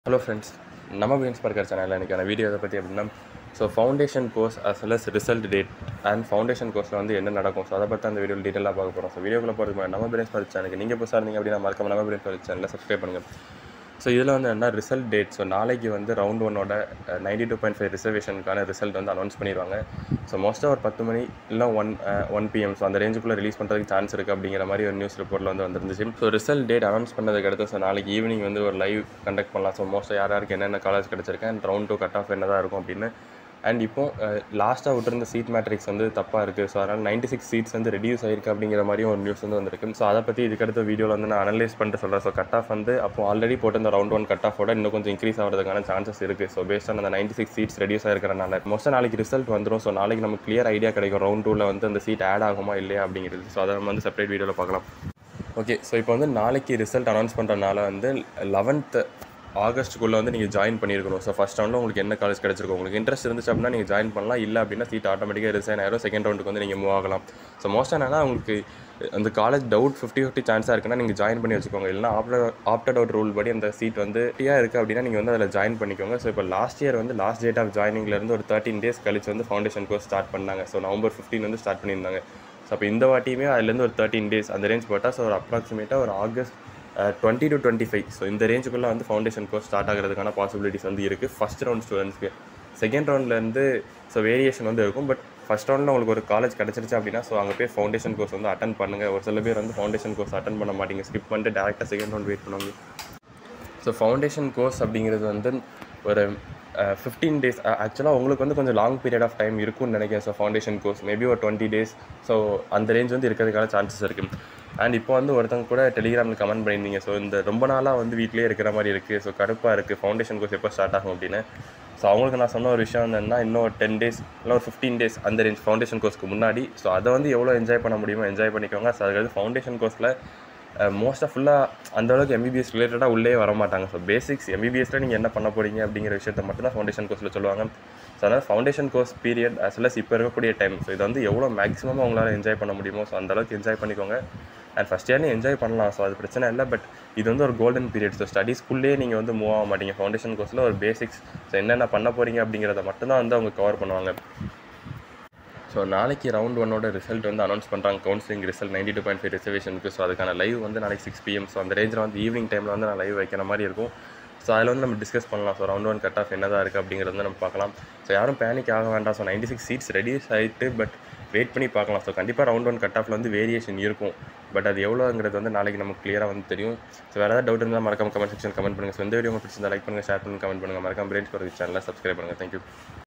hello friends நம்ம prince burger சேனலில் எனக்கான வீடியோ இதை பற்றி அப்படின்னா so foundation course as well as result date and foundation கோர்ஸில் வந்து என்ன நடக்கும் ஸோ அதை பற்றி அந்த வீடியோ டீட்டெயிலாக பார்க்க போகிறோம் ஸோ வீடியோக்குள்ள போகிறது முன்னாடி நம்ம பிரின்ஸ் பர்கர் சேனலுக்கு நீங்கள் புதுசாக இருந்தீங்க அப்படின்னா மறக்காம நம்ம பிரின்ஸ் பர்கர் சேனலில் சப்ஸ்கிரைப் பண்ணுங்கள் ஸோ இதில் வந்து என்ன ரிசல்ட் டேட் ஸோ நாளைக்கு வந்து ரவுண்ட் ஒன்னோட நைன்டி டூ பாயிண்ட் ஃபைவ் ரிசர்வேஷனுக்கான ரிசல்ட் வந்து அனௌன்ஸ் பண்ணிடுவாங்க ஸோ மோஸ்ட்டாக ஒரு பத்து மணி இல்லை ஒன் ஒன் பிஎம் ஸோ அந்த ரேஞ்சுக்குள்ளே ரிலீஸ் பண்ணுறதுக்கு சான்ஸ் இருக்குது அப்படிங்கிற மாதிரி ஒரு நியூஸ் ரிப்போர்ட்டில் வந்து வந்துருந்துச்சு ஸோ ரிசல்ட் டேட் அனௌன்ஸ் பண்ணதுக்கு அடுத்து ஸோ நாளைக்கு ஈவினிங் வந்து ஒரு லைவ் கண்டக்ட் பண்ணலாம் ஸோ மோஸ்ட்டாக யார் யாருக்கு என்னென்ன காலேஜ் கிடச்சிருக்கு and round two cut off என்ன தான் இருக்கும் அப்படின்னு அண்ட் இப்போ லாஸ்ட்டாக விட்டுருந்த சீட் மேட்ரிக்ஸ் வந்து தப்பாக இருக்குது ஸோ அதனால் நைன்டி சிக்ஸ் சீட்ஸ் வந்து ரெடியூஸ் ஆயிருக்கு அப்படிங்கிற மாதிரியும் ஒரு நியூஸ் வந்து வந்திருக்கு ஸோ அதை பற்றி இதுக்கடுத்த வீடியோவில் வந்து நான் அனலைஸ் பண்ணிட்டு சொல்கிறேன் ஸோ கட் ஆஃப் வந்து அப்போ ஆல்ரெடி போட்டிருந்த ரவுண்ட் ஒன் கட் ஆஃபோட இன்னும் கொஞ்சம் இன்க்ரீஸ் ஆகிறதுக்கான சான்சஸ் இருக்குது ஸோ பேஸ்ட் ஆன் அந்த நைன்டி சிக்ஸ் சீட்ஸ் ரெடியூஸ் ஆயிருக்கிறனால மோஸ்ட்டாக நாளைக்கு ரிசல்ட் வந்துடும் ஸோ நாளைக்கு நமக்கு கிளியர் ஐடியா கிடைக்கும் ரவுண்ட் டூவில் வந்து அந்த சீட் ஆட் ஆகுமா இல்லையா அப்படிங்கிறது ஸோ அதை நம்ம வந்து செப்பரேட் வீடியோவில் பார்க்கலாம் ஓகே ஸோ இப்போ வந்து நாளைக்கு ரிசல்ட் அனௌன்ஸ் பண்ணுறனால வந்து லெவன்த்து ஆகஸ்ட்டுக்குள்ளே வந்து நீங்கள் ஜாயின் பண்ணியிருக்கணும் ஸோ ஃபஸ்ட் ரவுண்டில் உங்களுக்கு என்ன காலேஜ் கிடச்சிருக்கும் உங்களுக்கு இன்ட்ரெஸ்ட் இருந்துச்சு அப்படின்னா நீங்கள் ஜாயின் பண்ணலாம் இல்லை அப்படின்னா சீட் ஆட்டோமேட்டிக்காக ரிசைன் ஆயிரும் செகண்ட் ரவுண்டுக்கு வந்து நீங்கள் மூவ் ஆகலாம் ஸோ மோஸ்ட்டாக என்னன்னா உங்களுக்கு அந்த காலேஜ் டவுட் ஃபிஃப்டி ஃபிஃப்டி சான்ஸாக இருக்குன்னா நீங்கள் ஜாயின் பண்ணி வச்சுக்கோங்க இல்லைனா ஆப்டர் ஆப்டட் அவுட் ரூல் படி அந்த சீட் வந்து ஃப்ரீயாக இருக்குது அப்படின்னா நீங்கள் வந்து அதில் ஜாயின் பண்ணிக்கோங்க ஸோ இப்போ லாஸ்ட் இயர் வந்து லாஸ்ட் டேட் ஆஃப் ஜாயினிங்லேருந்து ஒரு தேர்ட்டின் டேஸ் கழிச்சு வந்து ஃபவுண்டேஷன் கோர்ஸ் ஸ்டார்ட் பண்ணாங்க ஸோ நவம்பர் ஃபிஃப்டீன் வந்து ஸ்டார்ட் பண்ணியிருந்தாங்க ஸோ அப்போ இந்த வாட்டியுமே அதுலேருந்து ஒரு தேர்ட்டின் டேஸ் அந்த ரேஞ்ச் போட்டால் ஸோ ஒரு அப்ராக்சிமேட்டாக ஒரு August twenty to twenty five so இந்த ரேஞ்சுக்குள்ளே வந்து ஃபவுண்டேஷன் கோர்ஸ் ஸ்டார்ட் ஆகிறதுக்கான பாசிபிலிட்டிஸ் வந்து இருக்குது ஃபஸ்ட் ரவுண்ட் ஸ்டூடெண்ட்ஸ்க்கு செகண்ட் ரவுண்ட்லேருந்து ஸோ வேரியேஷன் வந்து இருக்கும் பட் ஃபஸ்ட் ரவுண்டில் உங்களுக்கு ஒரு காலேஜ் கிடச்சிருச்சு அப்படின்னா ஸோ அங்கே போய் ஃபவுண்டேஷன் கோர்ஸ் வந்து அட்டன் பண்ணுங்கள் ஒரு சில பேர் வந்து ஃபவுண்டேஷன் கோர்ஸ் அட்டன் பண்ண மாட்டீங்க ஸ்கிப் பண்ணிட்டு டேரெக்டாக செகண்ட் ரவுண்ட் வெயிட் பண்ணுவாங்க ஸோ ஃபவுண்டேஷன் கோர்ஸ் அப்படிங்கிறது வந்து ஒரு ஃபிஃப்டீன் டேஸ் ஆக்சுவலாக உங்களுக்கு வந்து கொஞ்சம் லாங் பீரியட் ஆஃப் டைம் இருக்கும்னு நினைக்கிறேன் ஸோ ஃபவுண்டேஷன் கோர்ஸ் மேபி ஒரு டுவெண்ட்டி டேஸ் ஸோ அந்த ரேஞ்ச் வந்து இருக்கிறதுக்கான சான்சஸ் இருக்குது அண்ட் இப்போ வந்து ஒருத்தவங்க கூட டெலிகிராமில் கமெண்ட் பண்ணியிருந்தீங்க ஸோ இந்த ரொம்ப நாளாக வந்து வீட்டிலே இருக்கிற மாதிரி இருக்குது ஸோ கடுப்பாக இருக்குது ஃபவுண்டேஷன் கோர்ஸ் எப்போ ஸ்டார்ட் ஆகும் அப்படின்னு ஸோ அவங்களுக்கு நான் சொன்ன ஒரு விஷயம் என்னென்னா இன்னும் ஒரு டென் டேஸ் இல்லை ஒரு ஃபிஃப்டீன் டேஸ் அந்த ரேஞ்ச் ஃபவுண்டேஷன் கோர்ஸ்க்கு முன்னாடி ஸோ அதை வந்து எவ்வளோ என்ஜாய் பண்ண முடியுமோ என்ஜாய் பண்ணிக்கோங்க ஸோ அதுக்கு ஃபவுண்டேஷன் கோர்ஸில் மோஸ்ட்டாக ஃபுல்லாக அந்தளவுக்கு எம்பிபிஎஸ் ரிலேட்டடாக உள்ளே வர மாட்டாங்க ஸோ பேசிக்ஸ் எம்பிபிஎஸ்ல நீங்கள் என்ன பண்ண போகிறீங்க அப்படிங்கிற விஷயத்தை மட்டும் தான் ஃபவுண்டேஷன் கோர்ஸில் சொல்லுவாங்க ஸோ அதனால் foundation course period as well இப்போ இருக்கக்கூடிய டைம் ஸோ இது வந்து எவ்வளோ மேக்ஸிமம் உங்களால் என்ஜாய் பண்ண முடியுமோ ஸோ அந்தளவுக்கு என்ஜாய் பண்ணிக்கோங்க அண்ட் ஃபஸ்ட் இயர்லேயும் என்ஜாய் பண்ணலாம் ஸோ அது பிரச்சனை இல்லை பட் இது வந்து ஒரு கோல்டன் பீரியட் ஸோ ஸ்டடீஸ்க்குள்ளேயே நீங்கள் வந்து மூவ் ஆக மாட்டீங்க ஃபவுண்டேஷன் கோர்ஸில் ஒரு பேசிக்ஸ் ஸோ என்னென்ன பண்ண போகிறீங்க அப்படிங்கிறத மட்டும்தான் வந்து அவங்க கவர் பண்ணுவாங்க ஸோ நாளைக்கு ரவுண்ட் ஒன்னோட ரிசல்ட் வந்து அனௌன்ஸ் பண்ணுறாங்க counselling result ninety two point five ரிசர்வேஷனுக்கு ஸோ அதுக்கான லைவ் வந்து நாளைக்கு சிக்ஸ் பிஎம் ஸோ அந்த ரேஞ்சில் வந்து ஈவினிங் டைமில் வந்து நான் லைவ் வைக்கிற மாதிரி இருக்கும் ஸோ அதில் வந்து நம்ம டிஸ்கஸ் பண்ணலாம் so round one cut off என்ன தான் இருக்குது அப்படிங்கிறது வந்து நம்ம பார்க்கலாம் ஸோ யாரும் பேனிக் ஆக வேண்டாம் so ninety six seats reduce ஆகிட்டு பட் வெயிட் பண்ணி பார்க்கலாம் ஸோ கண்டிப்பாக ரவுண்ட் ஒன் கட் ஆஃபில் வந்து வேரியேஷன் இருக்கும் பட் அது எவ்வளோங்கிறது வந்து நாளைக்கு நமக்கு கிளியராக வந்து தெரியும் ஸோ வேறு ஏதாவது டவுட் இருந்தால் மறக்காம கமெண்ட் செக்ஷன் கமெண்ட் பண்ணுங்கள் ஸோ இந்த வீடியோ உங்களுக்கு பிடிச்சிருந்தா லைக் பண்ணுங்கள் ஷேர் பண்ணுங்கள் கமெண்ட் பண்ணுங்கள் மறக்காம பிரெயின்ஸ் ஒரு சேனலில் சப்ஸ்கிரைப் பண்ணுங்கள் தேங்க்யூ